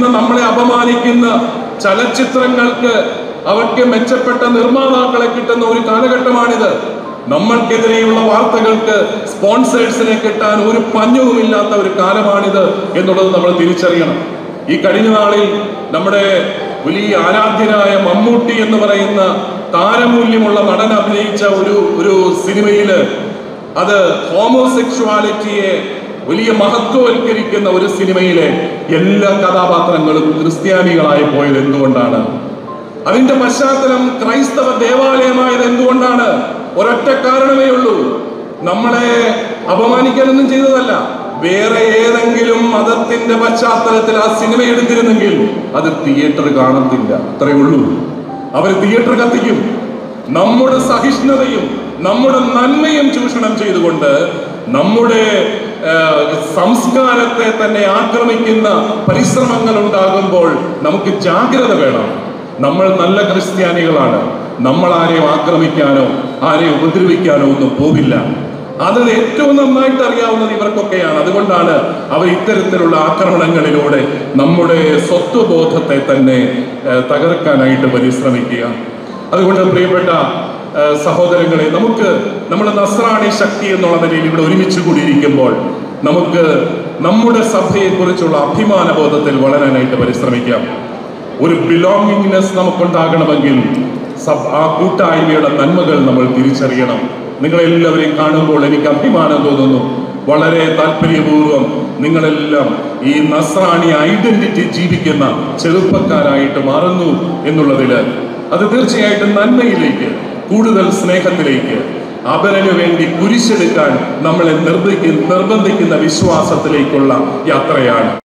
അവഹേളിക്കുന്ന നമ്മളെ അപമാനിക്കുന്ന ചലച്ചിത്രങ്ങൾക്ക് അവർക്ക് മെച്ചപ്പെട്ട നിർമ്മാതാക്കളെ കിട്ടുന്ന ഒരു കാലഘട്ടമാണിത് നമ്മൾക്കെതിരെയുള്ള വാർത്തകൾക്ക് സ്പോൺസേഴ്സിനെ കിട്ടാൻ ഒരു പഞ്ഞവുമില്ലാത്ത ഒരു കാലമാണിത് എന്നുള്ളത് നമ്മൾ തിരിച്ചറിയണം ഈ കഴിഞ്ഞ നാളിൽ നമ്മുടെ വലിയ ആരാധ്യനായ മമ്മൂട്ടി എന്ന് പറയുന്ന താരമൂല്യമുള്ള നടൻ അഭിനയിച്ച ഒരു ഒരു സിനിമയില് അത് ഹോമോസെക്ഷുവാലിറ്റിയെ വലിയ മഹത്വവൽക്കരിക്കുന്ന ഒരു സിനിമയിലെ എല്ലാ കഥാപാത്രങ്ങളും ക്രിസ്ത്യാനികളായി പോയത് എന്തുകൊണ്ടാണ് അതിന്റെ പശ്ചാത്തലം ക്രൈസ്തവ ദേവാലയമായത് എന്തുകൊണ്ടാണ് ഒരൊറ്റ കാരണമേ ഉള്ളൂ നമ്മളെ അപമാനിക്കാനൊന്നും ചെയ്തതല്ല വേറെ ഏതെങ്കിലും മതത്തിന്റെ പശ്ചാത്തലത്തിൽ ആ സിനിമ എടുത്തിരുന്നെങ്കിൽ അത് തിയേറ്റർ കാണത്തില്ല അത്രേ ഉള്ളൂ അവർ തിയേറ്റർ കത്തിക്കും നമ്മുടെ സഹിഷ്ണുതയും നമ്മുടെ നന്മയും ചൂഷണം ചെയ്തുകൊണ്ട് നമ്മുടെ ആ, സംസ്കാരത്തെ തന്നെ ആക്രമിക്കുന്ന പരിശ്രമങ്ങൾ ഉണ്ടാകുമ്പോൾ നമുക്ക് ജാഗ്രത വേണം നമ്മൾ നല്ല ക്രിസ്ത്യാനികളാണ് നമ്മൾ ആരെയും ആക്രമിക്കാനോ ആരെയും ഉപദ്രവിക്കാനോ ഒന്നും പോവില്ല അത് ഏറ്റവും നന്നായിട്ട് അറിയാവുന്നത് ഇവർക്കൊക്കെയാണ് അതുകൊണ്ടാണ് അവർ ഇത്തരത്തിലുള്ള ആക്രമണങ്ങളിലൂടെ നമ്മുടെ സ്വത്വബോധത്തെ തന്നെ ഏഹ്, തകർക്കാനായിട്ട് പരിശ്രമിക്കുക അതുകൊണ്ട് പ്രിയപ്പെട്ട ഏഹ്, സഹോദരങ്ങളെ നമുക്ക് നമ്മുടെ നസ്രാണി ശക്തി എന്നുള്ള നിലയിൽ ഇവിടെ ഒരുമിച്ച് കൂടിയിരിക്കുമ്പോൾ നമുക്ക് നമ്മുടെ സഭയെക്കുറിച്ചുള്ള അഭിമാന ബോധത്തിൽ വളരാനായിട്ട് പരിശ്രമിക്കാം ഒരു ബിലോങ്ങിങ്നെസ് നമുക്കുണ്ടാകണമെങ്കിൽ സഭ ആ കൂട്ടായ്മയുടെ നന്മകൾ നമ്മൾ തിരിച്ചറിയണം നിങ്ങളെല്ലാവരെയും കാണുമ്പോൾ എനിക്ക് അഭിമാനം തോന്നുന്നു വളരെ താല്പര്യപൂർവ്വം നിങ്ങളെല്ലാം ഈ നസ്രാണി ഐഡന്റിറ്റി ജീവിക്കുന്ന ചെറുപ്പക്കാരായിട്ട് മാറുന്നു എന്നുള്ളതില് അത് തീർച്ചയായിട്ടും നന്മയിലേക്ക് കൂടുതൽ സ്നേഹത്തിലേക്ക് അപരന് വേണ്ടി കുരിശെടുക്കാൻ നമ്മളെ നിർബന്ധിക്കുന്ന നിർബന്ധിക്കുന്ന വിശ്വാസത്തിലേക്കുള്ള യാത്രയാണ്